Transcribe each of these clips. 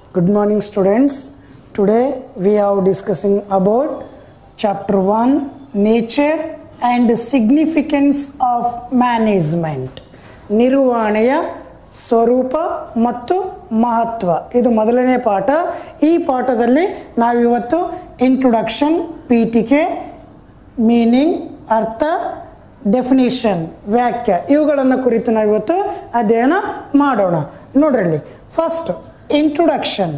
Good morning, students. Today we are discussing about chapter 1 Nature and Significance of Management. ನಿರ್ವಹಣೆಯ ಸ್ವರೂಪ ಮತ್ತು ಮಹತ್ವ ಇದು ಮೊದಲನೇ ಪಾಠ ಈ ಪಾಠದಲ್ಲಿ ನಾವಿವತ್ತು ಇಂಟ್ರೊಡಕ್ಷನ್ ಪೀಠಿಕೆ ಮೀನಿಂಗ್ ಅರ್ಥ ಡೆಫಿನಿಷನ್ ವ್ಯಾಖ್ಯ ಇವುಗಳನ್ನು ಕುರಿತು ನಾವಿವತ್ತು ಅಧ್ಯಯನ ಮಾಡೋಣ ನೋಡ್ರಲ್ಲಿ ಫಸ್ಟ್ ಇಂಟ್ರೊಡಕ್ಷನ್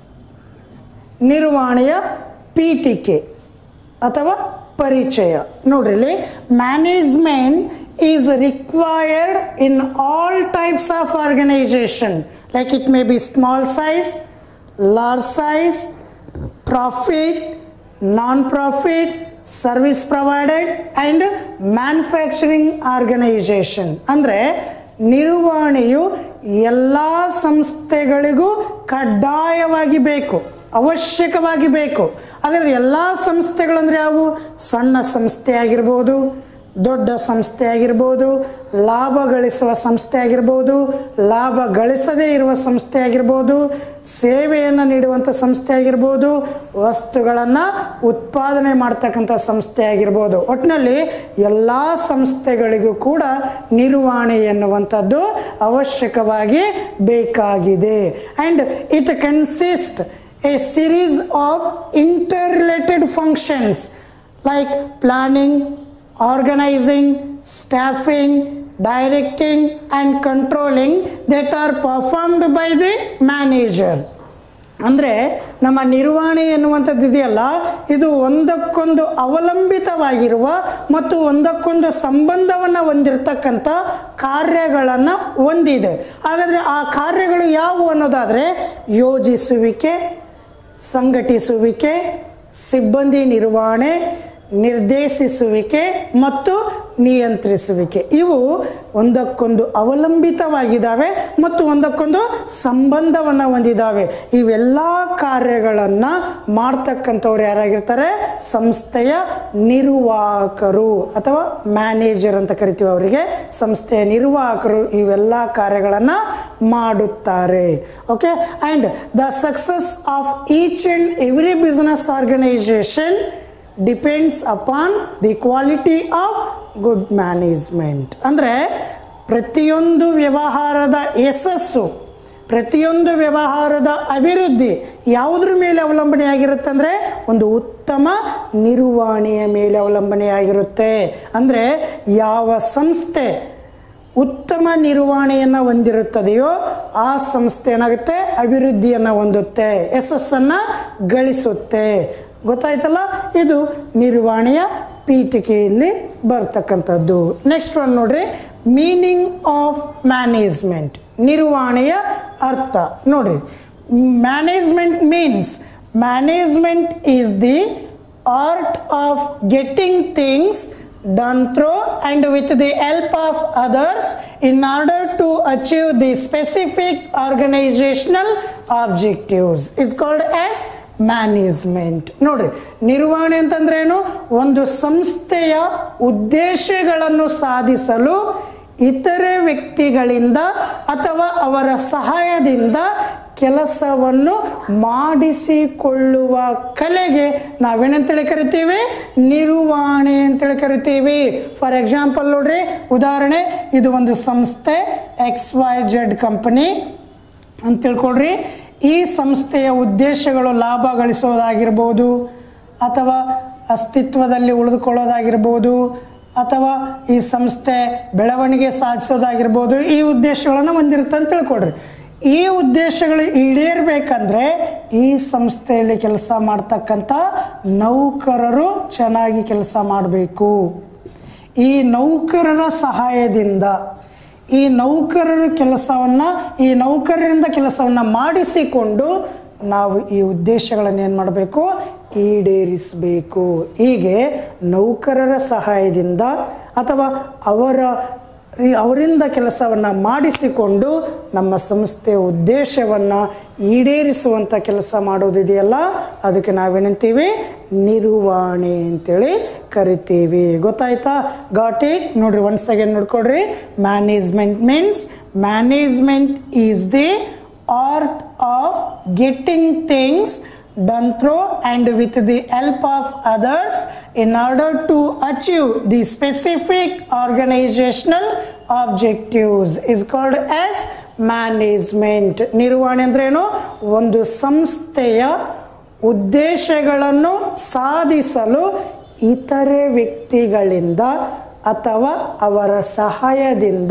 ನಿರ್ವಹಣೆಯ ಪೀಠಿಕೆ ಅಥವಾ ಪರಿಚಯ ನೋಡ್ರಿ management is required in all types of organisation like it may be small size large size profit non profit service provided and manufacturing organisation ಅಂದರೆ ನಿರ್ವಹಣೆಯು ಎಲ್ಲ ಸಂಸ್ಥೆಗಳಿಗೂ ಕಡ್ಡಾಯವಾಗಿ ಬೇಕು ಅವಶ್ಯಕವಾಗಿ ಬೇಕು ಹಾಗಾದರೆ ಎಲ್ಲ ಸಂಸ್ಥೆಗಳಂದ್ರೆ ಯಾವುವು ಸಣ್ಣ ಸಂಸ್ಥೆ ಆಗಿರ್ಬೋದು ದೊಡ್ಡ ಸಂಸ್ಥೆ ಆಗಿರ್ಬೋದು ಲಾಭ ಗಳಿಸುವ ಸಂಸ್ಥೆ ಆಗಿರ್ಬೋದು ಲಾಭ ಗಳಿಸದೇ ಇರುವ ಸಂಸ್ಥೆ ಆಗಿರ್ಬೋದು ಸೇವೆಯನ್ನು ನೀಡುವಂಥ ಸಂಸ್ಥೆ ಆಗಿರ್ಬೋದು ವಸ್ತುಗಳನ್ನು ಉತ್ಪಾದನೆ ಮಾಡ್ತಕ್ಕಂಥ ಸಂಸ್ಥೆ ಆಗಿರ್ಬೋದು ಒಟ್ಟಿನಲ್ಲಿ ಎಲ್ಲ ಸಂಸ್ಥೆಗಳಿಗೂ ಕೂಡ ನಿರ್ವಹಣೆ ಎನ್ನುವಂಥದ್ದು ಅವಶ್ಯಕವಾಗಿ ಬೇಕಾಗಿದೆ and it consist a series of interrelated functions like planning organizing, staffing, directing, and controlling that are performed by the manager. ಅಂದರೆ ನಮ್ಮ ನಿರ್ವಹಣೆ ಎನ್ನುವಂಥದ್ದು ಇದೆಯಲ್ಲ ಇದು ಒಂದಕ್ಕೊಂದು ಅವಲಂಬಿತವಾಗಿರುವ ಮತ್ತು ಒಂದಕ್ಕೊಂದು ಸಂಬಂಧವನ್ನು ಹೊಂದಿರತಕ್ಕಂಥ ಕಾರ್ಯಗಳನ್ನು ಹೊಂದಿದೆ ಹಾಗಾದರೆ ಆ ಕಾರ್ಯಗಳು ಯಾವುವು ಅನ್ನೋದಾದರೆ ಯೋಜಿಸುವಿಕೆ ಸಂಘಟಿಸುವಿಕೆ ಸಿಬ್ಬಂದಿ ನಿರ್ವಹಣೆ ನಿರ್ದೇಶಿಸುವಿಕೆ ಮತ್ತು ನಿಯಂತ್ರಿಸುವಿಕೆ ಇವು ಒಂದಕ್ಕೊಂದು ಅವಲಂಬಿತವಾಗಿದ್ದಾವೆ ಮತ್ತು ಒಂದಕ್ಕೊಂದು ಸಂಬಂಧವನ್ನು ಹೊಂದಿದ್ದಾವೆ ಇವೆಲ್ಲ ಕಾರ್ಯಗಳನ್ನು ಮಾಡ್ತಕ್ಕಂಥವ್ರು ಯಾರಾಗಿರ್ತಾರೆ ಸಂಸ್ಥೆಯ ನಿರ್ವಾಹಕರು ಅಥವಾ ಮ್ಯಾನೇಜರ್ ಅಂತ ಕರಿತೀವಿ ಅವರಿಗೆ ಸಂಸ್ಥೆಯ ನಿರ್ವಾಹಕರು ಇವೆಲ್ಲ ಕಾರ್ಯಗಳನ್ನು ಮಾಡುತ್ತಾರೆ okay and the success of each and every business organisation depends upon the quality of good management ಅಂದರೆ ಪ್ರತಿಯೊಂದು ವ್ಯವಹಾರದ ಯಶಸ್ಸು ಪ್ರತಿಯೊಂದು ವ್ಯವಹಾರದ ಅಭಿವೃದ್ಧಿ ಯಾವುದ್ರ ಮೇಲೆ ಅವಲಂಬನೆ ಆಗಿರುತ್ತೆ ಅಂದರೆ ಒಂದು ಉತ್ತಮ ನಿರ್ವಹಣೆಯ ಮೇಲೆ ಅವಲಂಬನೆಯಾಗಿರುತ್ತೆ ಅಂದರೆ ಯಾವ ಸಂಸ್ಥೆ ಉತ್ತಮ ನಿರ್ವಹಣೆಯನ್ನು ಹೊಂದಿರುತ್ತದೆಯೋ ಆ ಸಂಸ್ಥೆ ಏನಾಗುತ್ತೆ ಅಭಿವೃದ್ಧಿಯನ್ನು ಹೊಂದುತ್ತೆ ಯಶಸ್ಸನ್ನು ಗಳಿಸುತ್ತೆ ಗೊತ್ತಾಯ್ತಲ್ಲ ಇದು ನಿರ್ವಹಣೆಯ ಪೀಠಿಕೆಯಲ್ಲಿ ಬರ್ತಕ್ಕಂಥದ್ದು ನೆಕ್ಸ್ಟ್ ಒನ್ ನೋಡ್ರಿ ಮೀನಿಂಗ್ ಆಫ್ ಮ್ಯಾನೇಜ್ಮೆಂಟ್ ನಿರ್ವಹಣೆಯ ಅರ್ಥ ನೋಡ್ರಿ management means management is the art of getting things done through and with the help of others in order to achieve the specific organizational objectives is called as management ನೋಡ್ರಿ ನಿರ್ವಹಣೆ ಅಂತಂದ್ರೆ ಏನು ಒಂದು ಸಂಸ್ಥೆಯ ಉದ್ದೇಶಗಳನ್ನು ಸಾಧಿಸಲು ಇತರೆ ವ್ಯಕ್ತಿಗಳಿಂದ ಅಥವಾ ಅವರ ಸಹಾಯದಿಂದ ಕೆಲಸವನ್ನು ಮಾಡಿಸಿಕೊಳ್ಳುವ ಕಲೆಗೆ ನಾವೇನಂತೇಳಿ ಕರಿತೀವಿ ನಿರ್ವಹಣೆ ಅಂತೇಳಿ ಕರಿತೀವಿ ಫಾರ್ ಎಕ್ಸಾಂಪಲ್ ನೋಡ್ರಿ ಉದಾಹರಣೆ ಇದು ಒಂದು ಸಂಸ್ಥೆ ಎಕ್ಸ್ ವೈ ಜೆಡ್ ಕಂಪನಿ ಅಂತ ತಿಳ್ಕೊಳ್ರಿ ಈ ಸಂಸ್ಥೆಯ ಉದ್ದೇಶಗಳು ಲಾಭ ಗಳಿಸೋದಾಗಿರ್ಬೋದು ಅಥವಾ ಅಸ್ತಿತ್ವದಲ್ಲಿ ಉಳಿದುಕೊಳ್ಳೋದಾಗಿರ್ಬೋದು ಅಥವಾ ಈ ಸಂಸ್ಥೆ ಬೆಳವಣಿಗೆ ಸಾಧಿಸೋದಾಗಿರ್ಬೋದು ಈ ಉದ್ದೇಶಗಳನ್ನು ಹೊಂದಿರುತ್ತೆ ಅಂತ ತಿಳ್ಕೊಡ್ರಿ ಈ ಉದ್ದೇಶಗಳು ಈಡೇರಬೇಕಂದ್ರೆ ಈ ಸಂಸ್ಥೆಯಲ್ಲಿ ಕೆಲಸ ಮಾಡ್ತಕ್ಕಂಥ ನೌಕರರು ಚೆನ್ನಾಗಿ ಕೆಲಸ ಮಾಡಬೇಕು ಈ ನೌಕರರ ಸಹಾಯದಿಂದ ಈ ನೌಕರರ ಕೆಲಸವನ್ನು ಈ ನೌಕರರಿಂದ ಕೆಲಸವನ್ನು ಮಾಡಿಸಿಕೊಂಡು ನಾವು ಈ ಉದ್ದೇಶಗಳನ್ನು ಏನು ಮಾಡಬೇಕು ಈಡೇರಿಸಬೇಕು ಹೀಗೆ ನೌಕರರ ಸಹಾಯದಿಂದ ಅಥವಾ ಅವರ ಅವರಿಂದ ಕೆಲಸವನ್ನು ಮಾಡಿಸಿಕೊಂಡು ನಮ್ಮ ಸಂಸ್ಥೆಯ ಉದ್ದೇಶವನ್ನು ಈಡೇರಿಸುವಂಥ ಕೆಲಸ ಮಾಡೋದಿದೆಯಲ್ಲ ಅದಕ್ಕೆ ನಾವೇನಂತೀವಿ ನಿರ್ವಹಣೆ ಅಂತೇಳಿ ಕರಿತೀವಿ ಗೊತ್ತಾಯ್ತಾ ಗಾಟ್ ಇಟ್ ನೋಡ್ರಿ ಒನ್ಸ್ ಅಗೇನ್ ನೋಡ್ಕೊಡ್ರಿ management means management is the art of getting things done through and with the help of others in order to achieve the specific organizational objectives is called as management ನಿರ್ವಹಣೆ ಅಂದ್ರೇನು ಒಂದು ಸಂಸ್ಥೆಯ ಉದ್ದೇಶಗಳನ್ನು ಸಾಧಿಸಲು ಇತರೆ ವ್ಯಕ್ತಿಗಳಿಂದ ಅಥವಾ ಅವರ ಸಹಾಯದಿಂದ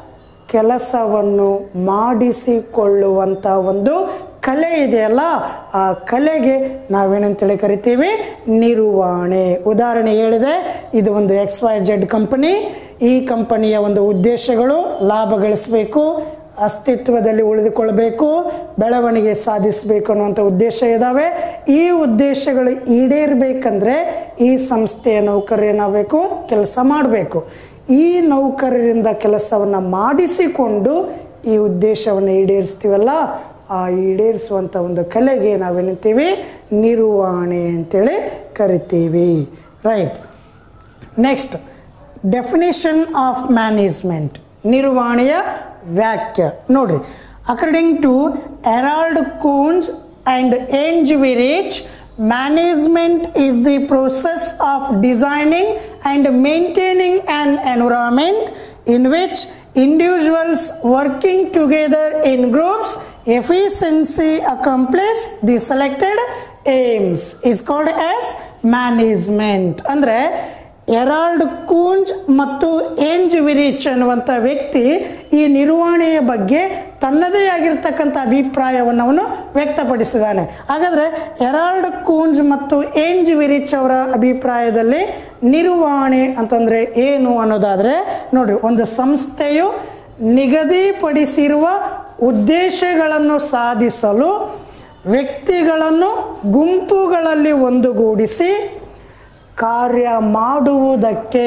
ಕೆಲಸವನ್ನು ಮಾಡಿಸಿಕೊಳ್ಳುವಂಥ ಒಂದು ಕಲೆ ಇದೆಯಲ್ಲ ಆ ಕಲೆಗೆ ನಾವೇನಂತೇಳಿ ಕರಿತೀವಿ ನಿರ್ವಹಣೆ ಉದಾಹರಣೆ ಹೇಳಿದೆ ಇದು ಒಂದು ಎಕ್ಸ್ ವೈ ಜೆಡ್ ಕಂಪನಿ ಈ ಕಂಪನಿಯ ಒಂದು ಉದ್ದೇಶಗಳು ಲಾಭ ಗಳಿಸಬೇಕು ಅಸ್ತಿತ್ವದಲ್ಲಿ ಉಳಿದುಕೊಳ್ಬೇಕು ಬೆಳವಣಿಗೆ ಸಾಧಿಸಬೇಕು ಅನ್ನುವಂಥ ಉದ್ದೇಶ ಇದ್ದಾವೆ ಈ ಉದ್ದೇಶಗಳು ಈಡೇರಬೇಕಂದ್ರೆ ಈ ಸಂಸ್ಥೆಯ ನೌಕರರು ಏನಾಗಬೇಕು ಕೆಲಸ ಮಾಡಬೇಕು ಈ ನೌಕರರಿಂದ ಕೆಲಸವನ್ನು ಮಾಡಿಸಿಕೊಂಡು ಈ ಉದ್ದೇಶವನ್ನು ಈಡೇರಿಸ್ತೀವಲ್ಲ ಆ ಈಡೇರಿಸುವಂಥ ಒಂದು ಕಲೆಗೆ ನಾವೇನಂತೀವಿ ನಿರ್ವಹಣೆ ಅಂತೇಳಿ ಕರಿತೀವಿ right next definition of management ನಿರ್ವಹಣೆಯ ವ್ಯಾಖ್ಯ ನೋಡ್ರಿ according to Harold Koontz and Heinz Weihrich management is the process of designing and maintaining an environment in which individuals working together in groups efficiency accomplish the selected aims is called as management ಅಂದ್ರೆ ಎರಾಲ್ಡ್ Koontz ಮತ್ತು Heinz ವಿರಿಚ್ ಅನ್ನುವಂಥ ವ್ಯಕ್ತಿ ಈ ನಿರ್ವಹಣೆಯ ಬಗ್ಗೆ ತನ್ನದೇ ಆಗಿರ್ತಕ್ಕಂಥ ಅಭಿಪ್ರಾಯವನ್ನು ಅವನು ವ್ಯಕ್ತಪಡಿಸಿದ್ದಾನೆ ಹಾಗಾದರೆ ಎರಾಲ್ಡ್ ಕೂಂಜ್ ಮತ್ತು ಏಂಜ್ ವಿರಿಚ್ ಅವರ ಅಭಿಪ್ರಾಯದಲ್ಲಿ ನಿರ್ವಹಣೆ ಅಂತಂದರೆ ಏನು ಅನ್ನೋದಾದರೆ ನೋಡ್ರಿ ಒಂದು ಸಂಸ್ಥೆಯು ನಿಗದಿಪಡಿಸಿರುವ ಉದ್ದೇಶಗಳನ್ನು ಸಾಧಿಸಲು ವ್ಯಕ್ತಿಗಳನ್ನು ಗುಂಪುಗಳಲ್ಲಿ ಒಂದುಗೂಡಿಸಿ ಕಾರ್ಯ ಮಾಡುವುದಕ್ಕೆ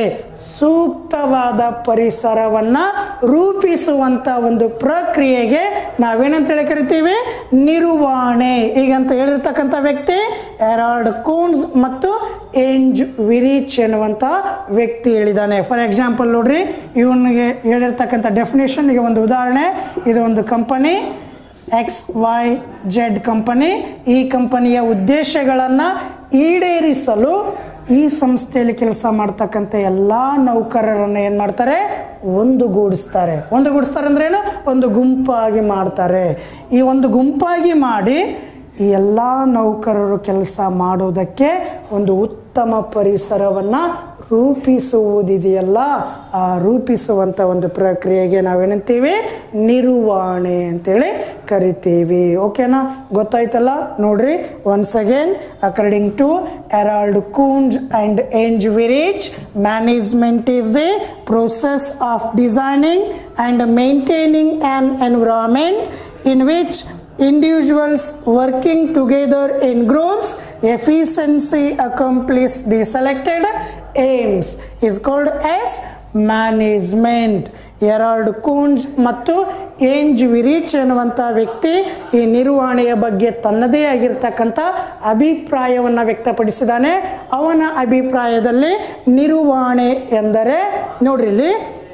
ಸೂಕ್ತವಾದ ಪರಿಸರವನ್ನು ರೂಪಿಸುವಂಥ ಒಂದು ಪ್ರಕ್ರಿಯೆಗೆ ನಾವೇನಂತೇಳಿ ಕರಿತೀವಿ ನಿರ್ವಹಣೆ ಈಗಂತ ಹೇಳಿರ್ತಕ್ಕಂಥ ವ್ಯಕ್ತಿ ಎರಾಲ್ಡ್ ಕೂನ್ಸ್ ಮತ್ತು ಏಂಜ್ ವಿರಿಚ್ ಎನ್ನುವಂಥ ವ್ಯಕ್ತಿ ಹೇಳಿದ್ದಾನೆ ಫಾರ್ ಎಕ್ಸಾಂಪಲ್ ನೋಡ್ರಿ ಇವನಿಗೆ ಹೇಳಿರ್ತಕ್ಕಂಥ ಡೆಫಿನೇಷನ್ಗೆ ಒಂದು ಉದಾಹರಣೆ ಇದು ಒಂದು company X Y Z company ಈ ಕಂಪನಿಯ ಉದ್ದೇಶಗಳನ್ನು ಈಡೇರಿಸಲು ಈ ಸಂಸ್ಥೆಯಲ್ಲಿ ಕೆಲಸ ಮಾಡ್ತಕ್ಕಂಥ ಎಲ್ಲ ನೌಕರರನ್ನು ಏನು ಮಾಡ್ತಾರೆ ಒಂದುಗೂಡಿಸ್ತಾರೆ ಒಂದುಗೂಡಿಸ್ತಾರೆ ಅಂದ್ರೆ ಏನು ಒಂದು ಗುಂಪಾಗಿ ಮಾಡ್ತಾರೆ ಈ ಒಂದು ಗುಂಪಾಗಿ ಮಾಡಿ ಈ ಎಲ್ಲ ನೌಕರರು ಕೆಲಸ ಮಾಡೋದಕ್ಕೆ ಒಂದು ಉತ್ತಮ ಪರಿಸರವನ್ನು ರೂಪಿಸುವುದಿದೆಯಲ್ಲ ಆ ರೂಪಿಸುವಂಥ ಒಂದು ಪ್ರಕ್ರಿಯೆಗೆ ನಾವೇನಂತೀವಿ ನಿರ್ವಹಣೆ ಅಂತೇಳಿ ಕರಿತೀವಿ ಓಕೆನಾ ಗೊತ್ತಾಯ್ತಲ್ಲ ನೋಡ್ರಿ once again according to Harold Koontz and Heinz Weihrich management is the process of designing and maintaining an environment in which individuals working together in groups efficiency accomplish the selected aims is called as management Harold Koontz ಮತ್ತು Heinz ವಿರಿಚ್ ಅನ್ನುವಂಥ ವ್ಯಕ್ತಿ ಈ ನಿರ್ವಹಣೆಯ ಬಗ್ಗೆ ತನ್ನದೇ ಆಗಿರ್ತಕ್ಕಂಥ ಅಭಿಪ್ರಾಯವನ್ನು ವ್ಯಕ್ತಪಡಿಸಿದ್ದಾನೆ ಅವನ ಅಭಿಪ್ರಾಯದಲ್ಲಿ ನಿರ್ವಹಣೆ ಎಂದರೆ ನೋಡ್ರಿ ಇಲ್ಲಿ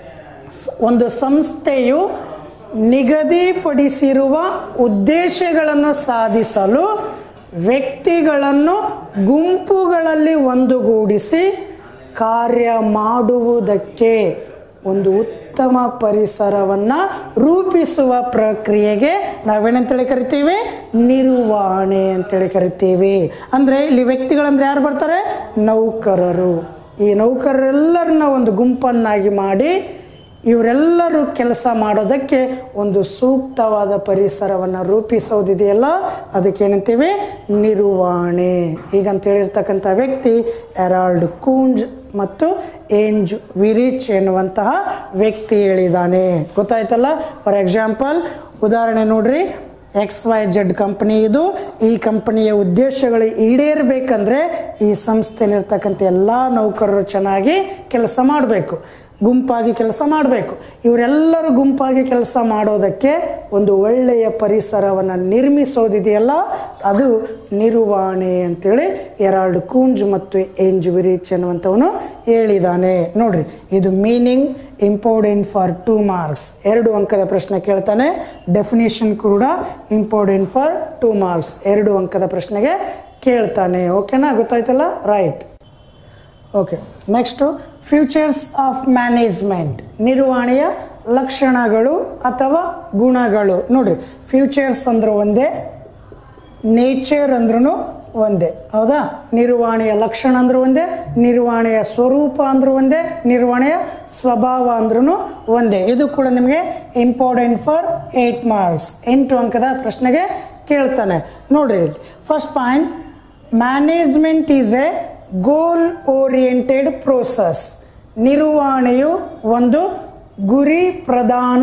ಒಂದು ಸಂಸ್ಥೆಯು ನಿಗದಿಪಡಿಸಿರುವ ಉದ್ದೇಶಗಳನ್ನು ಸಾಧಿಸಲು ವ್ಯಕ್ತಿಗಳನ್ನು ಗುಂಪುಗಳಲ್ಲಿ ಒಂದುಗೂಡಿಸಿ ಕಾರ್ಯ ಮಾಡುವುದಕ್ಕೆ ಒಂದು ಉತ್ತಮ ಪರಿಸರವನ್ನು ರೂಪಿಸುವ ಪ್ರಕ್ರಿಯೆಗೆ ನಾವೇನಂತೇಳಿ ಕರಿತೀವಿ ನಿರ್ವಹಣೆ ಅಂತೇಳಿ ಕರಿತೀವಿ ಅಂದರೆ ಇಲ್ಲಿ ವ್ಯಕ್ತಿಗಳಂದ್ರೆ ಯಾರು ಬರ್ತಾರೆ ನೌಕರರು ಈ ನೌಕರರೆಲ್ಲರನ್ನ ಒಂದು ಗುಂಪನ್ನಾಗಿ ಮಾಡಿ ಇವರೆಲ್ಲರೂ ಕೆಲಸ ಮಾಡೋದಕ್ಕೆ ಒಂದು ಸೂಕ್ತವಾದ ಪರಿಸರವನ್ನು ರೂಪಿಸೋದಿದೆಯಲ್ಲ ಅದಕ್ಕೇನಂತೀವಿ ನಿರ್ವಹಣೆ ಈಗಂತ ಹೇಳಿರ್ತಕ್ಕಂಥ ವ್ಯಕ್ತಿ ಎರಾಲ್ಡ್ ಕೂಂಜ್ ಮತ್ತು ಏಂಜ್ ವಿರಿಚ್ ಎನ್ನುವಂತಹ ವ್ಯಕ್ತಿ ಹೇಳಿದ್ದಾನೆ ಗೊತ್ತಾಯ್ತಲ್ಲ ಫಾರ್ ಎಕ್ಸಾಂಪಲ್ ಉದಾಹರಣೆ ನೋಡ್ರಿ ಎಕ್ಸ್ ವೈ ಜೆಡ್ ಕಂಪನಿ ಇದು ಈ ಕಂಪನಿಯ ಉದ್ದೇಶಗಳು ಈಡೇರಬೇಕಂದ್ರೆ ಈ ಸಂಸ್ಥೆಯಲ್ಲಿರ್ತಕ್ಕಂಥ ಎಲ್ಲ ನೌಕರರು ಚೆನ್ನಾಗಿ ಕೆಲಸ ಮಾಡಬೇಕು ಗುಂಪಾಗಿ ಕೆಲಸ ಮಾಡಬೇಕು ಇವರೆಲ್ಲರೂ ಗುಂಪಾಗಿ ಕೆಲಸ ಮಾಡೋದಕ್ಕೆ ಒಂದು ಒಳ್ಳೆಯ ಪರಿಸರವನ್ನು ನಿರ್ಮಿಸೋದಿದೆಯಲ್ಲ ಅದು ನಿರ್ವಹಣೆ ಅಂತೇಳಿ ಎರಾಲ್ಡ್ ಕೂಂಜ್ ಮತ್ತು ಏಂಜ್ ವಿರಿಚ್ ಅನ್ನುವಂಥವನು ಹೇಳಿದಾನೆ ನೋಡ್ರಿ ಇದು meaning important for two marks ಎರಡು ಅಂಕದ ಪ್ರಶ್ನೆ ಕೇಳ್ತಾನೆ ಡೆಫಿನೇಷನ್ ಕೂಡ ಇಂಪಾರ್ಟೆಂಟ್ ಫಾರ್ ಟೂ ಮಾರ್ಕ್ಸ್ ಎರಡು ಅಂಕದ ಪ್ರಶ್ನೆಗೆ ಕೇಳ್ತಾನೆ ಓಕೆನಾ ಗೊತ್ತಾಯ್ತಲ್ಲ right okay next features of management ನಿರ್ವಹಣೆಯ ಲಕ್ಷಣಗಳು ಅಥವಾ ಗುಣಗಳು ನೋಡ್ರಿ ಫ್ಯೂಚರ್ಸ್ ಅಂದ್ರೆ ಒಂದೇ ನೇಚರ್ ಅಂದ್ರೂ ಒಂದೇ ಹೌದಾ ನಿರ್ವಹಣೆಯ ಲಕ್ಷಣ ಅಂದ್ರೂ ಒಂದೇ ನಿರ್ವಹಣೆಯ ಸ್ವರೂಪ ಅಂದ್ರೂ ಒಂದೇ ನಿರ್ವಹಣೆಯ ಸ್ವಭಾವ ಅಂದ್ರೂ ಒಂದೇ ಇದು ಕೂಡ ನಿಮಗೆ ಇಂಪಾರ್ಟೆಂಟ್ ಫಾರ್ ಏಟ್ ಮಾರ್ಕ್ಸ್ ಎಂಟು ಅಂಕದ ಪ್ರಶ್ನೆಗೆ ಕೇಳ್ತಾನೆ ನೋಡ್ರಿ first point management is a goal oriented process ನಿರ್ವಹಣೆಯು ಒಂದು ಗುರಿ ಪ್ರಧಾನ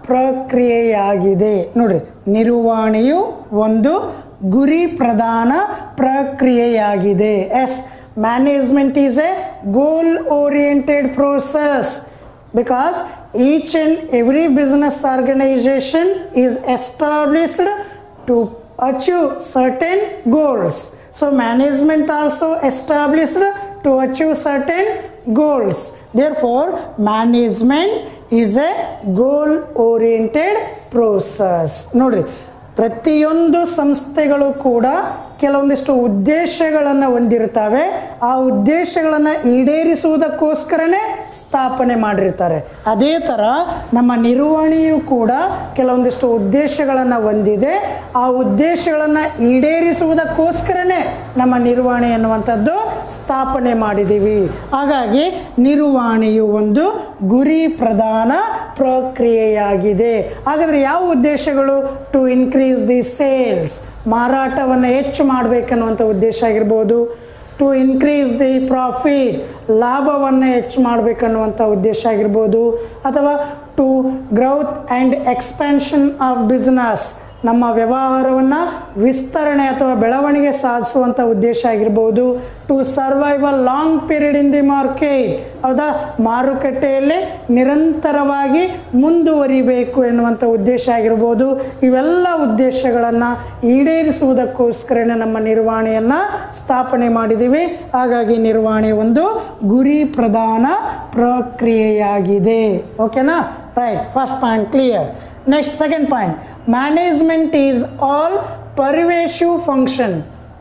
ಪ್ರಕ್ರಿಯೆಯಾಗಿದೆ ನೋಡ್ರಿ ನಿರ್ವಹಣೆಯು ಒಂದು ಗುರಿ ಪ್ರಧಾನ ಪ್ರಕ್ರಿಯೆಯಾಗಿದೆ as management is a goal oriented process because each and every business organization is established to achieve certain goals so management also established to achieve certain goals therefore management is a goal oriented process ನೋಡ್ರಿ ಪ್ರತಿಯೊಂದು ಸಂಸ್ಥೆಗಳು ಕೂಡ ಕೆಲವೊಂದಿಷ್ಟು ಉದ್ದೇಶಗಳನ್ನು ಹೊಂದಿರ್ತವೆ ಆ ಉದ್ದೇಶಗಳನ್ನು ಈಡೇರಿಸುವುದಕ್ಕೋಸ್ಕರನೇ ಸ್ಥಾಪನೆ ಮಾಡಿರ್ತಾರೆ ಅದೇ ಥರ ನಮ್ಮ ನಿರ್ವಹಣೆಯು ಕೂಡ ಕೆಲವೊಂದಿಷ್ಟು ಉದ್ದೇಶಗಳನ್ನು ಹೊಂದಿದೆ ಆ ಉದ್ದೇಶಗಳನ್ನು ಈಡೇರಿಸುವುದಕ್ಕೋಸ್ಕರನೇ ನಮ್ಮ ನಿರ್ವಹಣೆ ಎನ್ನುವಂಥದ್ದು ಸ್ಥಾಪನೆ ಮಾಡಿದ್ದೀವಿ ಹಾಗಾಗಿ ನಿರ್ವಹಣೆಯು ಒಂದು ಗುರಿ ಪ್ರಧಾನ ಪ್ರಕ್ರಿಯೆಯಾಗಿದೆ ಹಾಗಾದರೆ ಯಾವ ಉದ್ದೇಶಗಳು ಟು ಇನ್ಕ್ರೀಸ್ ದಿ ಸೇಲ್ಸ್ ಮಾರಾಟವನ್ನು ಹೆಚ್ಚು ಮಾಡಬೇಕನ್ನುವಂಥ ಉದ್ದೇಶ ಆಗಿರ್ಬೋದು ಟು ಇನ್ಕ್ರೀಸ್ ದಿ ಪ್ರಾಫಿಟ್ ಲಾಭವನ್ನು ಹೆಚ್ಚು ಮಾಡಬೇಕನ್ನುವಂಥ ಉದ್ದೇಶ ಆಗಿರ್ಬೋದು ಅಥವಾ to growth and expansion of business ನಮ್ಮ ವ್ಯವಹಾರವನ್ನು ವಿಸ್ತರಣೆ ಅಥವಾ ಬೆಳವಣಿಗೆ ಸಾಧಿಸುವಂಥ ಉದ್ದೇಶ ಆಗಿರ್ಬೋದು to survive a long period in the market ಹೌದಾ ಮಾರುಕಟ್ಟೆಯಲ್ಲಿ ನಿರಂತರವಾಗಿ ಮುಂದುವರಿಬೇಕು ಎನ್ನುವಂಥ ಉದ್ದೇಶ ಆಗಿರ್ಬೋದು ಇವೆಲ್ಲ ಉದ್ದೇಶಗಳನ್ನು ಈಡೇರಿಸುವುದಕ್ಕೋಸ್ಕರನೇ ನಮ್ಮ ನಿರ್ವಹಣೆಯನ್ನು ಸ್ಥಾಪನೆ ಮಾಡಿದ್ದೀವಿ ಹಾಗಾಗಿ ನಿರ್ವಹಣೆ ಒಂದು ಗುರಿ ಪ್ರಧಾನ ಪ್ರಕ್ರಿಯೆಯಾಗಿದೆ ಓಕೆನಾ right first point clear next second point management is all pervasive function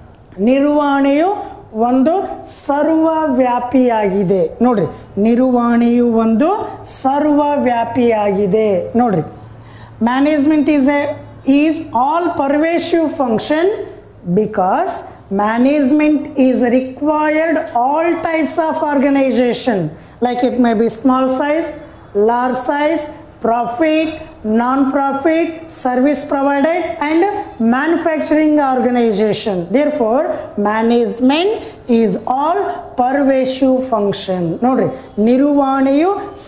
ನಿರ್ವಹಣೆಯು ಒಂದು ಸರ್ವವ್ಯಾಪಿಯಾಗಿದೆ ನೋಡ್ರಿ ನಿರ್ವಹಣೆಯು ಒಂದು ಸರ್ವವ್ಯಾಪಿಯಾಗಿದೆ ನೋಡ್ರಿ management is a is all pervasive function because management is required all types of organisation like it may be small size large size, profit, non-profit, service provided and manufacturing organization. Therefore, management is all pervasive function. ನೋಡ್ರಿ ನಿರ್ವಹಣೆಯು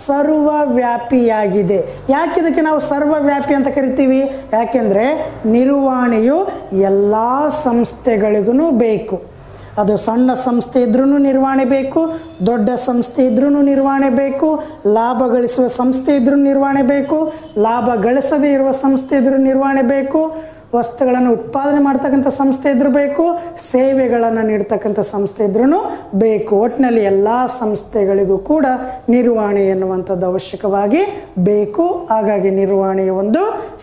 ಸರ್ವವ್ಯಾಪಿಯಾಗಿದೆ ಯಾಕೆ ಇದಕ್ಕೆ ನಾವು ಸರ್ವವ್ಯಾಪಿ ಅಂತ ಕರಿತೀವಿ ಯಾಕೆಂದ್ರೆ ನಿರ್ವಹಣೆಯು ಎಲ್ಲ ಸಂಸ್ಥೆಗಳಿಗೂ ಬೇಕು ಅದು ಸಣ್ಣ ಸಂಸ್ಥೆ ಇದ್ರೂ ನಿರ್ವಹಣೆ ಬೇಕು ದೊಡ್ಡ ಸಂಸ್ಥೆ ಇದ್ರೂ ನಿರ್ವಹಣೆ ಬೇಕು ಲಾಭ ಗಳಿಸುವ ಸಂಸ್ಥೆ ಇದ್ರೂ ನಿರ್ವಹಣೆ ಬೇಕು ಲಾಭ ಗಳಿಸದೇ ಇರುವ ಸಂಸ್ಥೆ ಇದ್ರೂ ನಿರ್ವಹಣೆ ಬೇಕು ವಸ್ತುಗಳನ್ನು ಉತ್ಪಾದನೆ ಮಾಡ್ತಕ್ಕಂಥ ಸಂಸ್ಥೆ ಇದ್ರೂ ಬೇಕು ಸೇವೆಗಳನ್ನು ನೀಡ್ತಕ್ಕಂಥ ಸಂಸ್ಥೆ ಇದ್ರೂ ಬೇಕು ಒಟ್ಟಿನಲ್ಲಿ ಎಲ್ಲ ಸಂಸ್ಥೆಗಳಿಗೂ ಕೂಡ ನಿರ್ವಹಣೆ ಎನ್ನುವಂಥದ್ದು ಅವಶ್ಯಕವಾಗಿ ಬೇಕು ಹಾಗಾಗಿ ನಿರ್ವಹಣೆಯ ಒಂದು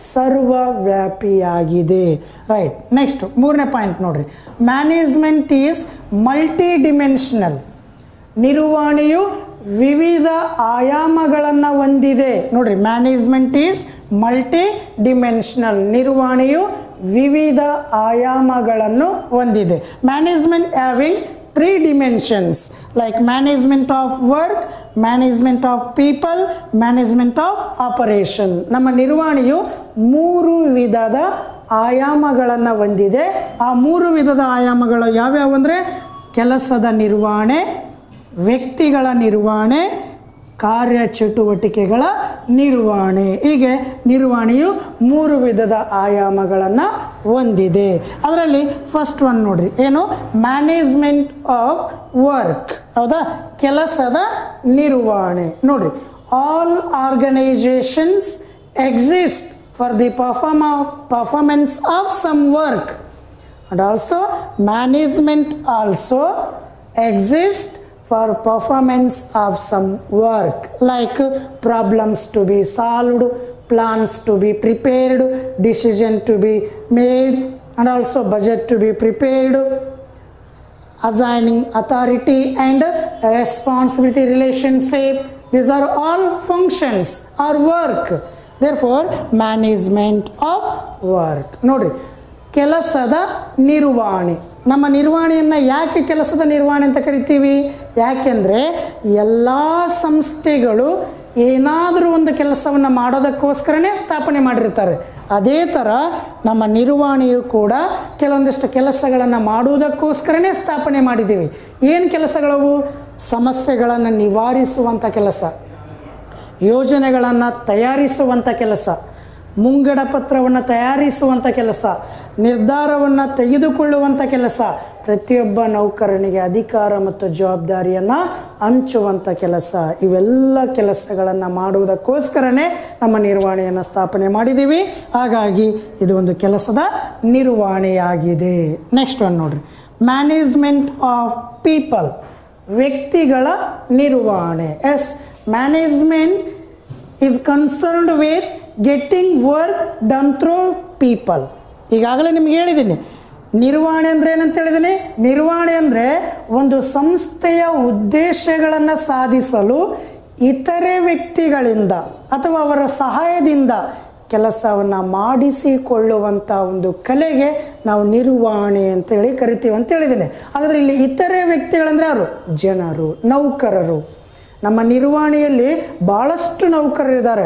ಸರ್ವವ್ಯಾಪಿಯಾಗಿದೆ ರೈಟ್ ನೆಕ್ಸ್ಟ್ ಮೂರನೇ ಪಾಯಿಂಟ್ ನೋಡ್ರಿ ಮ್ಯಾನೇಜ್ಮೆಂಟ್ ಈಸ್ ಮಲ್ಟಿ ಡಿಮೆನ್ಷನಲ್ ನಿರ್ವಹಣೆಯು ವಿವಿಧ ಆಯಾಮಗಳನ್ನು ಹೊಂದಿದೆ ನೋಡ್ರಿ ಮ್ಯಾನೇಜ್ಮೆಂಟ್ ಈಸ್ ಮಲ್ಟಿ ಡಿಮೆನ್ಷನಲ್ ನಿರ್ವಹಣೆಯು ವಿವಿಧ ಆಯಾಮಗಳನ್ನು ಹೊಂದಿದೆ management having three dimensions like management of work management of people management of operation ನಮ್ಮ ನಿರ್ವಹಣೆಯು ಮೂರು ವಿಧದ ಆಯಾಮಗಳನ್ನು ಹೊಂದಿದೆ ಆ ಮೂರು ವಿಧದ ಆಯಾಮಗಳು ಯಾವ್ಯಾವು ಅಂದರೆ ಕೆಲಸದ ನಿರ್ವಹಣೆ ವ್ಯಕ್ತಿಗಳ ನಿರ್ವಹಣೆ ಕಾರ್ಯಚಟುವಟಿಕೆಗಳ ನಿರ್ವಹಣೆ ಹೀಗೆ ನಿರ್ವಹಣೆಯು ಮೂರು ವಿಧದ ಆಯಾಮಗಳನ್ನು ಹೊಂದಿದೆ ಅದರಲ್ಲಿ ಫಸ್ಟ್ ಒನ್ ನೋಡ್ರಿ ಏನು ಮ್ಯಾನೇಜ್ಮೆಂಟ್ ಆಫ್ ವರ್ಕ್ ಹೌದಾ ಕೆಲಸದ ನಿರ್ವಹಣೆ ನೋಡ್ರಿ all organizations exist for the perform of performance of some work and also management also exist for performance of some work like problems to be solved plans to be prepared decision to be made and also budget to be prepared assigning authority and responsibility relationship these are all functions or work therefore management of work ನೋಡ್ರಿ ಕೆಲಸದ ನಿರ್ವಹಣೆ ನಮ್ಮ ನಿರ್ವಹಣೆಯನ್ನು ಯಾಕೆ ಕೆಲಸದ ನಿರ್ವಹಣೆ ಅಂತ ಕರಿತೀವಿ ಯಾಕೆಂದರೆ ಎಲ್ಲ ಸಂಸ್ಥೆಗಳು ಏನಾದರೂ ಒಂದು ಕೆಲಸವನ್ನು ಮಾಡೋದಕ್ಕೋಸ್ಕರನೇ ಸ್ಥಾಪನೆ ಮಾಡಿರ್ತಾರೆ ಅದೇ ಥರ ನಮ್ಮ ನಿರ್ವಹಣೆಯು ಕೂಡ ಕೆಲವೊಂದಿಷ್ಟು ಕೆಲಸಗಳನ್ನು ಮಾಡುವುದಕ್ಕೋಸ್ಕರನೇ ಸ್ಥಾಪನೆ ಮಾಡಿದ್ದೀವಿ ಏನು ಕೆಲಸಗಳವು ಸಮಸ್ಯೆಗಳನ್ನು ನಿವಾರಿಸುವಂಥ ಕೆಲಸ ಯೋಜನೆಗಳನ್ನು ತಯಾರಿಸುವಂಥ ಕೆಲಸ ಮುಂಗಡ ಪತ್ರವನ್ನು ತಯಾರಿಸುವಂಥ ಕೆಲಸ ನಿರ್ಧಾರವನ್ನು ತೆಗೆದುಕೊಳ್ಳುವಂಥ ಕೆಲಸ ಪ್ರತಿಯೊಬ್ಬ ನೌಕರನಿಗೆ ಅಧಿಕಾರ ಮತ್ತು ಜವಾಬ್ದಾರಿಯನ್ನು ಹಂಚುವಂಥ ಕೆಲಸ ಇವೆಲ್ಲ ಕೆಲಸಗಳನ್ನು ಮಾಡುವುದಕ್ಕೋಸ್ಕರನೇ ನಮ್ಮ ನಿರ್ವಹಣೆಯನ್ನು ಸ್ಥಾಪನೆ ಮಾಡಿದ್ದೀವಿ ಹಾಗಾಗಿ ಇದು ಒಂದು ಕೆಲಸದ ನಿರ್ವಹಣೆಯಾಗಿದೆ ನೆಕ್ಸ್ಟ್ ಒನ್ ನೋಡ್ರಿ ಮ್ಯಾನೇಜ್ಮೆಂಟ್ ಆಫ್ ಪೀಪಲ್ ವ್ಯಕ್ತಿಗಳ ನಿರ್ವಹಣೆ as management is concerned with getting work done through people ಈಗಾಗಲೇ ನಿಮ್ಗೆ ಹೇಳಿದ್ದೀನಿ ನಿರ್ವಹಣೆ ಅಂದರೆ ಏನಂತ ಹೇಳಿದ್ದೀನಿ ನಿರ್ವಹಣೆ ಅಂದರೆ ಒಂದು ಸಂಸ್ಥೆಯ ಉದ್ದೇಶಗಳನ್ನು ಸಾಧಿಸಲು ಇತರೆ ವ್ಯಕ್ತಿಗಳಿಂದ ಅಥವಾ ಅವರ ಸಹಾಯದಿಂದ ಕೆಲಸವನ್ನು ಮಾಡಿಸಿಕೊಳ್ಳುವಂಥ ಒಂದು ಕಲೆಗೆ ನಾವು ನಿರ್ವಹಣೆ ಅಂತೇಳಿ ಕರಿತೀವಿ ಅಂತ ಹೇಳಿದ್ದೀನಿ ಹಾಗಾದರೆ ಇಲ್ಲಿ ಇತರೆ ವ್ಯಕ್ತಿಗಳಂದ್ರೆ ಯಾರು ಜನರು ನೌಕರರು ನಮ್ಮ ನಿರ್ವಹಣೆಯಲ್ಲಿ ಭಾಳಷ್ಟು ನೌಕರರಿದ್ದಾರೆ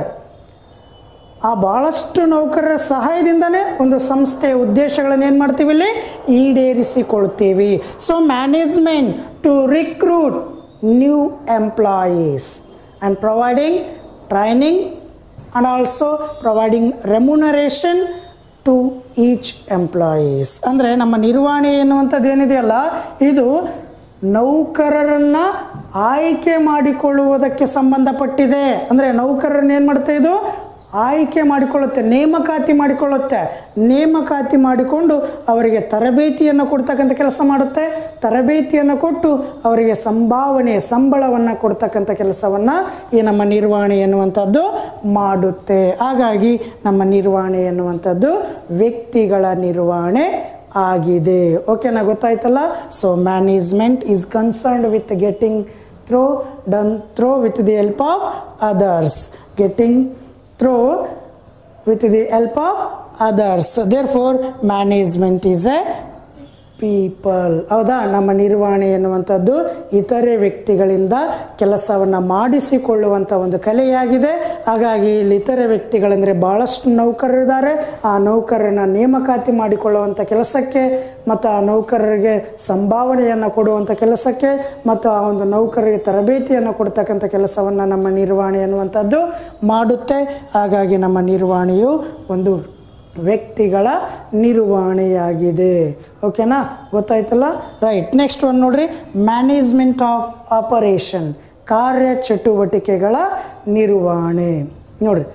ಆ ಭಾಳಷ್ಟು ನೌಕರರ ಸಹಾಯದಿಂದನೇ ಒಂದು ಸಂಸ್ಥೆಯ ಉದ್ದೇಶಗಳನ್ನು ಏನು ಮಾಡ್ತೀವಿ ಇಲ್ಲಿ ಈಡೇರಿಸಿಕೊಳ್ತೀವಿ so management to recruit new employees and providing training and also providing remuneration to each employees ಅಂದರೆ ನಮ್ಮ ನಿರ್ವಹಣೆ ಎನ್ನುವಂಥದ್ದು ಏನಿದೆಯಲ್ಲ ಇದು ನೌಕರರನ್ನು ಆಯ್ಕೆ ಮಾಡಿಕೊಳ್ಳುವುದಕ್ಕೆ ಸಂಬಂಧಪಟ್ಟಿದೆ ಅಂದರೆ ನೌಕರರನ್ನ ಏನು ಮಾಡುತ್ತೆ ಇದು ಆಯ್ಕೆ ಮಾಡಿಕೊಳ್ಳುತ್ತೆ ನೇಮಕಾತಿ ಮಾಡಿಕೊಳ್ಳುತ್ತೆ ನೇಮಕಾತಿ ಮಾಡಿಕೊಂಡು ಅವರಿಗೆ ತರಬೇತಿಯನ್ನು ಕೊಡ್ತಕ್ಕಂಥ ಕೆಲಸ ಮಾಡುತ್ತೆ ತರಬೇತಿಯನ್ನು ಕೊಟ್ಟು ಅವರಿಗೆ ಸಂಭಾವನೆ ಸಂಬಳವನ್ನು ಕೊಡ್ತಕ್ಕಂಥ ಕೆಲಸವನ್ನು ಈ ನಮ್ಮ ನಿರ್ವಹಣೆ ಎನ್ನುವಂಥದ್ದು ಮಾಡುತ್ತೆ ಹಾಗಾಗಿ ನಮ್ಮ ನಿರ್ವಹಣೆ ಎನ್ನುವಂಥದ್ದು ವ್ಯಕ್ತಿಗಳ ನಿರ್ವಹಣೆ ಆಗಿದೆ ಓಕೆನಾ ಗೊತ್ತಾಯ್ತಲ್ಲ so management is concerned with getting through done through with the help of others getting through with the help of others therefore management is a people ಹೌದಾ ನಮ್ಮ ನಿರ್ವಹಣೆ ಎನ್ನುವಂಥದ್ದು ಇತರೆ ವ್ಯಕ್ತಿಗಳಿಂದ ಕೆಲಸವನ್ನು ಮಾಡಿಸಿಕೊಳ್ಳುವಂಥ ಒಂದು ಕಲೆಯಾಗಿದೆ ಹಾಗಾಗಿ ಇಲ್ಲಿ ಇತರೆ ವ್ಯಕ್ತಿಗಳೆಂದರೆ ಭಾಳಷ್ಟು ನೌಕರರಿದ್ದಾರೆ ಆ ನೌಕರರನ್ನ ನೇಮಕಾತಿ ಮಾಡಿಕೊಳ್ಳುವಂಥ ಕೆಲಸಕ್ಕೆ ಮತ್ತು ಆ ನೌಕರರಿಗೆ ಸಂಭಾವನೆಯನ್ನು ಕೊಡುವಂಥ ಕೆಲಸಕ್ಕೆ ಮತ್ತು ಆ ಒಂದು ನೌಕರರಿಗೆ ತರಬೇತಿಯನ್ನು ಕೊಡ್ತಕ್ಕಂಥ ಕೆಲಸವನ್ನು ನಮ್ಮ ನಿರ್ವಹಣೆ ಎನ್ನುವಂಥದ್ದು ಮಾಡುತ್ತೆ ಹಾಗಾಗಿ ನಮ್ಮ ನಿರ್ವಹಣೆಯು ಒಂದು ವ್ಯಕ್ತಿಗಳ ನಿರ್ವಹಣೆಯಾಗಿದೆ ಓಕೆನಾ ಗೊತ್ತಾಯ್ತಲ್ಲ ರೈಟ್ ನೆಕ್ಸ್ಟ್ ಒಂದು ನೋಡ್ರಿ ಮ್ಯಾನೇಜ್ಮೆಂಟ್ ಆಫ್ ಆಪರೇಷನ್ ಕಾರ್ಯ ಚಟುವಟಿಕೆಗಳ ನಿರ್ವಹಣೆ ನೋಡ್ರಿ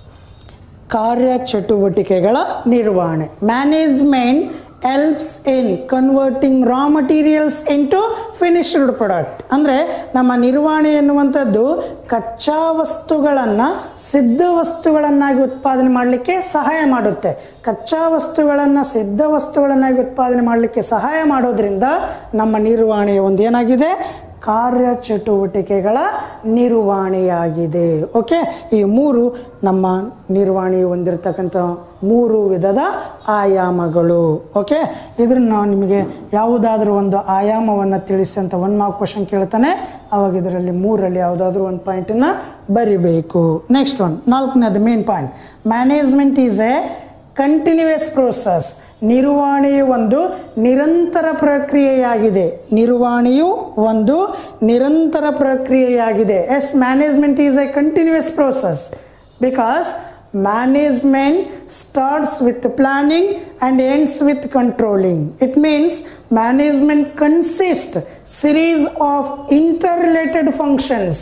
ಕಾರ್ಯ ಚಟುವಟಿಕೆಗಳ ನಿರ್ವಹಣೆ management helps in converting raw materials into finished product ಅಂದರೆ ನಮ್ಮ ನಿರ್ವಹಣೆ ಎನ್ನುವಂಥದ್ದು ಕಚ್ಚಾ ವಸ್ತುಗಳನ್ನು ಸಿದ್ಧ ವಸ್ತುಗಳನ್ನಾಗಿ ಉತ್ಪಾದನೆ ಮಾಡಲಿಕ್ಕೆ ಸಹಾಯ ಮಾಡುತ್ತೆ ಕಚ್ಚಾ ವಸ್ತುಗಳನ್ನು ಸಿದ್ಧ ವಸ್ತುಗಳನ್ನಾಗಿ ಉತ್ಪಾದನೆ ಮಾಡಲಿಕ್ಕೆ ಸಹಾಯ ಮಾಡೋದ್ರಿಂದ ನಮ್ಮ ನಿರ್ವಹಣೆಯ ಒಂದು ಏನಾಗಿದೆ ಕಾರ್ಯ ಚಟುವಟಿಕೆಗಳ ನಿರ್ವಹಣೆಯಾಗಿದೆ ಓಕೆ ಈ ಮೂರು ನಮ್ಮ ನಿರ್ವಹಣೆ ಹೊಂದಿರತಕ್ಕಂಥ ಮೂರು ವಿಧದ ಆಯಾಮಗಳು ಓಕೆ ಇದ್ರನ್ನ ನಾವು ನಿಮಗೆ ಯಾವುದಾದ್ರೂ ಒಂದು ಆಯಾಮವನ್ನು ತಿಳಿಸಿ ಅಂತ ಒನ್ ಮಾರ್ಕ್ ಕ್ವಶನ್ ಕೇಳ್ತಾನೆ ಅವಾಗ ಇದರಲ್ಲಿ ಮೂರಲ್ಲಿ ಯಾವುದಾದ್ರೂ ಒಂದು ಪಾಯಿಂಟನ್ನು ಬರಿಬೇಕು ನೆಕ್ಸ್ಟ್ ಒನ್ ನಾಲ್ಕನೇದು main point management is a continuous process ನಿರ್ವಹಣೆಯು ಒಂದು ನಿರಂತರ ಪ್ರಕ್ರಿಯೆಯಾಗಿದೆ ನಿರ್ವಹಣೆಯು ಒಂದು ನಿರಂತರ ಪ್ರಕ್ರಿಯೆಯಾಗಿದೆ as management is a continuous process because management starts with planning and ends with controlling it means management consist series of interrelated functions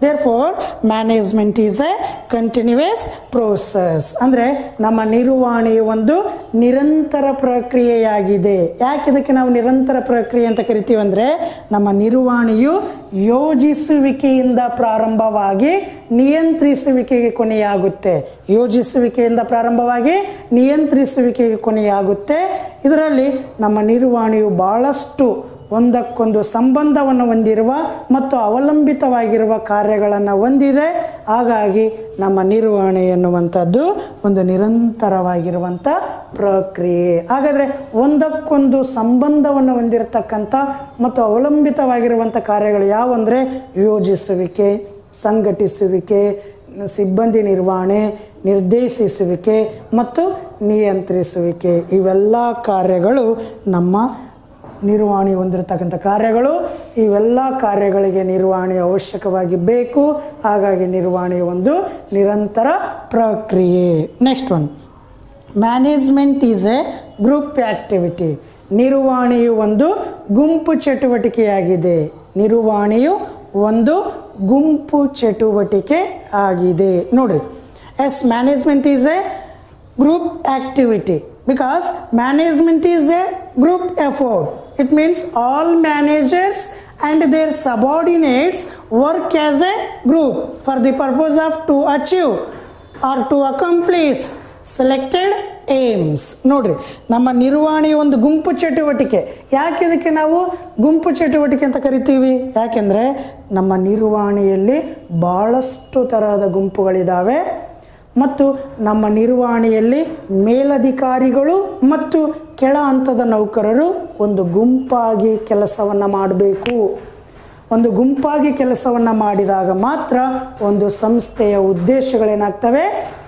therefore management is a continuous process ಅಂದರೆ ನಮ್ಮ ನಿರ್ವಹಣೆಯು ಒಂದು ನಿರಂತರ ಪ್ರಕ್ರಿಯೆಯಾಗಿದೆ ಯಾಕೆ ಇದಕ್ಕೆ ನಾವು ನಿರಂತರ ಪ್ರಕ್ರಿಯೆ ಅಂತ ಕರಿತೀವಿ ಅಂದರೆ ನಮ್ಮ ನಿರ್ವಹಣೆಯು ಯೋಜಿಸುವಿಕೆಯಿಂದ ಪ್ರಾರಂಭವಾಗಿ ನಿಯಂತ್ರಿಸುವಿಕೆಗೆ ಕೊನೆಯಾಗುತ್ತೆ ಯೋಜಿಸುವಿಕೆಯಿಂದ ಪ್ರಾರಂಭವಾಗಿ ನಿಯಂತ್ರಿಸುವಿಕೆಗೆ ಕೊನೆಯಾಗುತ್ತೆ ಇದರಲ್ಲಿ ನಮ್ಮ ನಿರ್ವಹಣೆಯು ಬಹಳಷ್ಟು ಒಂದಕ್ಕೊಂದು ಸಂಬಂಧವನ್ನು ಹೊಂದಿರುವ ಮತ್ತು ಅವಲಂಬಿತವಾಗಿರುವ ಕಾರ್ಯಗಳನ್ನು ಹೊಂದಿದೆ ಹಾಗಾಗಿ ನಮ್ಮ ನಿರ್ವಹಣೆ ಎನ್ನುವಂಥದ್ದು ಒಂದು ನಿರಂತರವಾಗಿರುವಂಥ ಪ್ರಕ್ರಿಯೆ ಹಾಗಾದರೆ ಒಂದಕ್ಕೊಂದು ಸಂಬಂಧವನ್ನು ಹೊಂದಿರತಕ್ಕಂಥ ಮತ್ತು ಅವಲಂಬಿತವಾಗಿರುವಂಥ ಕಾರ್ಯಗಳು ಯಾವುವಂದರೆ ಯೋಜಿಸುವಿಕೆ ಸಂಘಟಿಸುವಿಕೆ ಸಿಬ್ಬಂದಿ ನಿರ್ವಹಣೆ ನಿರ್ದೇಶಿಸುವಿಕೆ ಮತ್ತು ನಿಯಂತ್ರಿಸುವಿಕೆ ಇವೆಲ್ಲ ಕಾರ್ಯಗಳು ನಮ್ಮ ನಿರ್ವಹಣೆ ಹೊಂದಿರತಕ್ಕಂಥ ಕಾರ್ಯಗಳು ಇವೆಲ್ಲ ಕಾರ್ಯಗಳಿಗೆ ನಿರ್ವಹಣೆ ಅವಶ್ಯಕವಾಗಿ ಬೇಕು ಹಾಗಾಗಿ ನಿರ್ವಹಣೆ ಒಂದು ನಿರಂತರ ಪ್ರಕ್ರಿಯೆ next one management is a group activity ನಿರ್ವಹಣೆಯು ಒಂದು ಗುಂಪು ಚಟುವಟಿಕೆಯಾಗಿದೆ ನಿರ್ವಹಣೆಯು ಒಂದು ಗುಂಪು ಚಟುವಟಿಕೆ ಆಗಿದೆ ನೋಡ್ರಿ as management is a group activity because management is a group effort it means all managers and their subordinates work as a group for the purpose of to achieve or to accomplish selected aims ನೋಡ್ರಿ ನಮ್ಮ ನಿರ್ವಹಣೆ ಒಂದು ಗುಂಪು ಚಟುವಟಿಕೆ ಯಾಕೆ ಇದಕ್ಕೆ ನಾವು ಗುಂಪು ಚಟುವಟಿಕೆ ಅಂತ ಕರಿತೀವಿ ಯಾಕೆಂದರೆ ನಮ್ಮ ನಿರ್ವಹಣೆಯಲ್ಲಿ ಭಾಳಷ್ಟು ತರಹದ ಗುಂಪುಗಳಿದ್ದಾವೆ ಮತ್ತು ನಮ್ಮ ನಿರ್ವಹಣೆಯಲ್ಲಿ ಮೇಲಧಿಕಾರಿಗಳು ಮತ್ತು ಕೆಳ ಹಂತದ ನೌಕರರು ಒಂದು ಗುಂಪಾಗಿ ಕೆಲಸವನ್ನು ಮಾಡಬೇಕು ಒಂದು ಗುಂಪಾಗಿ ಕೆಲಸವನ್ನು ಮಾಡಿದಾಗ ಮಾತ್ರ ಒಂದು ಸಂಸ್ಥೆಯ ಉದ್ದೇಶಗಳೇನಾಗ್ತವೆ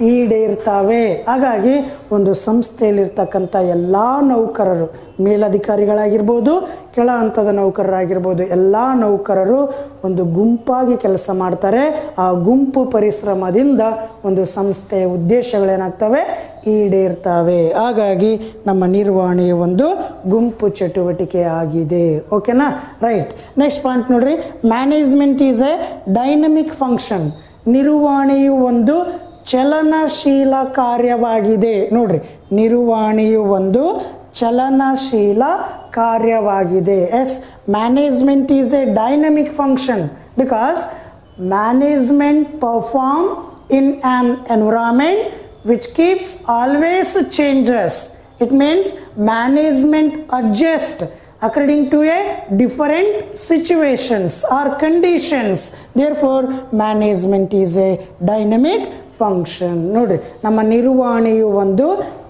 ಈಡೇರ್ತವೆ ಹಾಗಾಗಿ ಒಂದು ಸಂಸ್ಥೆಯಲ್ಲಿರ್ತಕ್ಕಂಥ ಎಲ್ಲ ನೌಕರರು ಮೇಲಧಿಕಾರಿಗಳಾಗಿರ್ಬೋದು ಕೆಳ ಹಂತದ ನೌಕರರಾಗಿರ್ಬೋದು ಎಲ್ಲ ನೌಕರರು ಒಂದು ಗುಂಪಾಗಿ ಕೆಲಸ ಮಾಡ್ತಾರೆ ಆ ಗುಂಪು ಪರಿಶ್ರಮದಿಂದ ಒಂದು ಸಂಸ್ಥೆಯ ಉದ್ದೇಶಗಳೇನಾಗ್ತವೆ ಈಡೇರ್ತವೆ ಹಾಗಾಗಿ ನಮ್ಮ ನಿರ್ವಹಣೆಯ ಒಂದು ಗುಂಪು ಚಟುವಟಿಕೆ ಆಗಿದೆ ಓಕೆನಾ ರೈಟ್ ನೆಕ್ಸ್ಟ್ ಪಾಯಿಂಟ್ ನೋಡ್ರಿ management is a dynamic function ನಿರ್ವಹಣೆಯು ಒಂದು ಚಲನಶೀಲ ಕಾರ್ಯವಾಗಿದೆ ನೋಡ್ರಿ ನಿರ್ವಹಣೆಯು ಒಂದು ಚಲನಶೀಲ ಕಾರ್ಯವಾಗಿದೆ as management is a dynamic function because management perform in an environment which keeps always changes it means management adjust according to a different situations or conditions therefore management is a dynamic function ನೋಡ್ರಿ ನಮ್ಮ ನಿರ್ವಹಣೆಯು ಒಂದು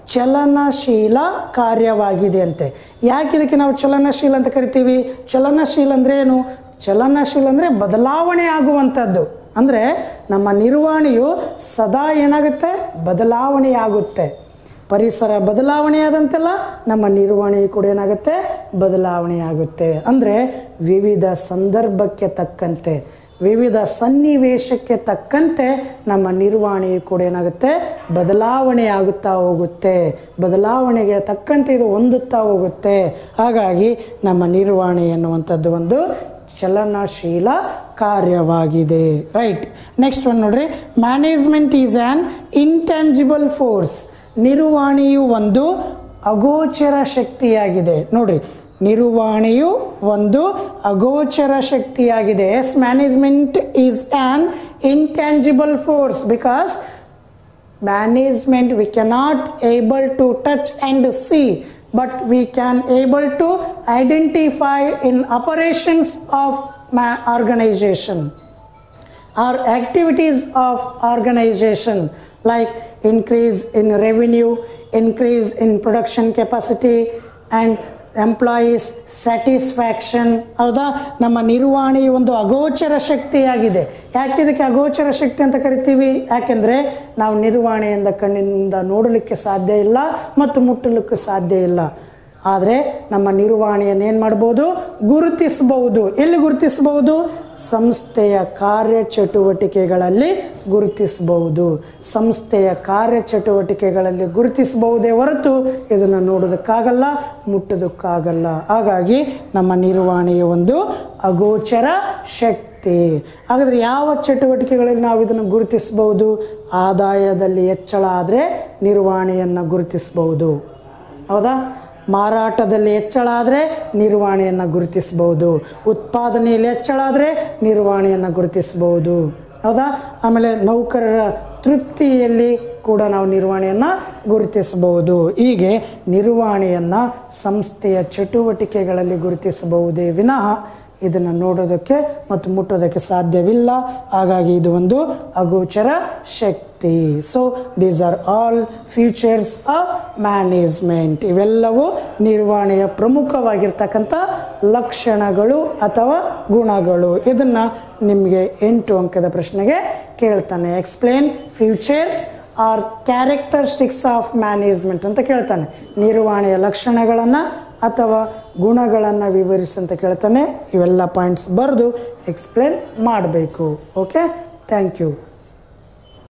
ಚಲನಶೀಲ ಕಾರ್ಯವಾಗಿದೆ ಅಂತೆ ಯಾಕೆ ಇದಕ್ಕೆ ನಾವು ಚಲನಶೀಲ ಅಂತ ಕರಿತೀವಿ ಚಲನಶೀಲ ಅಂದ್ರೆ ಏನು ಚಲನಶೀಲ ಅಂದರೆ ಬದಲಾವಣೆ ಆಗುವಂಥದ್ದು ಅಂದರೆ ನಮ್ಮ ನಿರ್ವಹಣೆಯು ಸದಾ ಏನಾಗುತ್ತೆ ಬದಲಾವಣೆ ಆಗುತ್ತೆ ಪರಿಸರ ಬದಲಾವಣೆ ಆದಂತೆಲ್ಲ ನಮ್ಮ ನಿರ್ವಹಣೆ ಕೂಡ ಏನಾಗುತ್ತೆ ಬದಲಾವಣೆ ಆಗುತ್ತೆ ಅಂದರೆ ವಿವಿಧ ಸಂದರ್ಭಕ್ಕೆ ತಕ್ಕಂತೆ ವಿವಿಧ ಸನ್ನಿವೇಶಕ್ಕೆ ತಕ್ಕಂತೆ ನಮ್ಮ ನಿರ್ವಹಣೆ ಕೂಡ ಏನಾಗುತ್ತೆ ಬದಲಾವಣೆ ಆಗುತ್ತಾ ಹೋಗುತ್ತೆ ಬದಲಾವಣೆಗೆ ತಕ್ಕಂತೆ ಇದು ಹೊಂದುತ್ತಾ ಹೋಗುತ್ತೆ ಹಾಗಾಗಿ ನಮ್ಮ ನಿರ್ವಹಣೆ ಎನ್ನುವಂಥದ್ದು ಒಂದು ಚಲನಶೀಲ ಕಾರ್ಯವಾಗಿದೆ ರೈಟ್ ನೆಕ್ಸ್ಟ್ ಒನ್ ನೋಡ್ರಿ management is an intangible force ನಿರ್ವಹಣೆಯು ಒಂದು ಅಗೋಚರ ಶಕ್ತಿಯಾಗಿದೆ ನೋಡ್ರಿ ನಿರ್ವಹಣೆಯು ಒಂದು ಅಗೋಚರ ಶಕ್ತಿಯಾಗಿದೆ as management is an intangible force because management we cannot able to touch and see but we can able to identify in operations of ma- organization or activities of organization like increase in revenue increase in production capacity and employees satisfaction ಹೌದಾ ನಮ್ಮ ನಿರ್ವಹಣೆಯು ಒಂದು ಅಗೋಚರ ಶಕ್ತಿಯಾಗಿದೆ ಯಾಕೆ ಇದಕ್ಕೆ ಅಗೋಚರ ಶಕ್ತಿ ಅಂತ ಕರಿತೀವಿ ಯಾಕೆಂದರೆ ನಾವು ನಿರ್ವಹಣೆಯಿಂದ ಕಣ್ಣಿನಿಂದ ನೋಡಲಿಕ್ಕೆ ಸಾಧ್ಯ ಇಲ್ಲ ಮತ್ತು ಮುಟ್ಟಲಿಕ್ಕೆ ಸಾಧ್ಯ ಇಲ್ಲ ಆದರೆ ನಮ್ಮ ನಿರ್ವಹಣೆಯನ್ನು ಏನು ಮಾಡ್ಬೋದು ಗುರುತಿಸಬಹುದು ಎಲ್ಲಿ ಗುರುತಿಸಬಹುದು ಸಂಸ್ಥೆಯ ಕಾರ್ಯಚಟುವಟಿಕೆಗಳಲ್ಲಿ ಗುರುತಿಸಬಹುದು ಸಂಸ್ಥೆಯ ಕಾರ್ಯಚಟುವಟಿಕೆಗಳಲ್ಲಿ ಗುರುತಿಸಬಹುದೇ ಹೊರತು ಇದನ್ನು ನೋಡೋದಕ್ಕಾಗಲ್ಲ ಮುಟ್ಟೋದಕ್ಕಾಗಲ್ಲ ಹಾಗಾಗಿ ನಮ್ಮ ನಿರ್ವಹಣೆಯ ಒಂದು ಅಗೋಚರ ಶಕ್ತಿ ಶಕ್ತಿ ಹಾಗಾದರೆ ಯಾವ ಚಟುವಟಿಕೆಗಳಲ್ಲಿ ನಾವು ಇದನ್ನು ಗುರುತಿಸಬಹುದು ಆದಾಯದಲ್ಲಿ ಹೆಚ್ಚಳ ಆದರೆ ನಿರ್ವಹಣೆಯನ್ನು ಗುರುತಿಸಬಹುದು ಹೌದಾ ಮಾರಾಟದಲ್ಲಿ ಹೆಚ್ಚಳ ಆದರೆ ನಿರ್ವಹಣೆಯನ್ನು ಗುರುತಿಸಬಹುದು ಉತ್ಪಾದನೆಯಲ್ಲಿ ಹೆಚ್ಚಳ ಆದರೆ ನಿರ್ವಹಣೆಯನ್ನು ಗುರುತಿಸಬಹುದು ಹೌದಾ ಆಮೇಲೆ ನೌಕರರ ತೃಪ್ತಿಯಲ್ಲಿ ಕೂಡ ನಾವು ನಿರ್ವಹಣೆಯನ್ನು ಗುರುತಿಸಬಹುದು ಹೀಗೆ ನಿರ್ವಹಣೆಯನ್ನು ಸಂಸ್ಥೆಯ ಚಟುವಟಿಕೆಗಳಲ್ಲಿ ಗುರುತಿಸಬಹುದೇ ವಿನಃ ಇದನ್ನು ನೋಡೋದಕ್ಕೆ ಮತ್ತು ಮುಟ್ಟೋದಕ್ಕೆ ಸಾಧ್ಯವಿಲ್ಲ ಹಾಗಾಗಿ ಇದು ಒಂದು ಅಗೋಚರ ಶಕ್ತಿ so these are all features of management ಇವೆಲ್ಲವೂ ನಿರ್ವಹಣೆಯ ಪ್ರಮುಖವಾಗಿರ್ತಕ್ಕಂಥ ಲಕ್ಷಣಗಳು ಅಥವಾ ಗುಣಗಳು ಇದನ್ನು ನಿಮಗೆ ಎಂಟು ಅಂಕದ ಪ್ರಶ್ನೆಗೆ ಕೇಳ್ತಾನೆ explain features or characteristics of management ಅಂತ ಕೇಳ್ತಾನೆ ನಿರ್ವಹಣೆಯ ಲಕ್ಷಣಗಳನ್ನು ಅಥವಾ ಗುಣಗಳನ್ನು ವಿವರಿಸಿ ಅಂತ ಕೇಳ್ತಾನೆ ಇವೆಲ್ಲ ಪಾಯಿಂಟ್ಸ್ ಬರೆದು ಎಕ್ಸ್ಪ್ಲೇನ್ ಮಾಡಬೇಕು ಓಕೆ ಥ್ಯಾಂಕ್ ಯು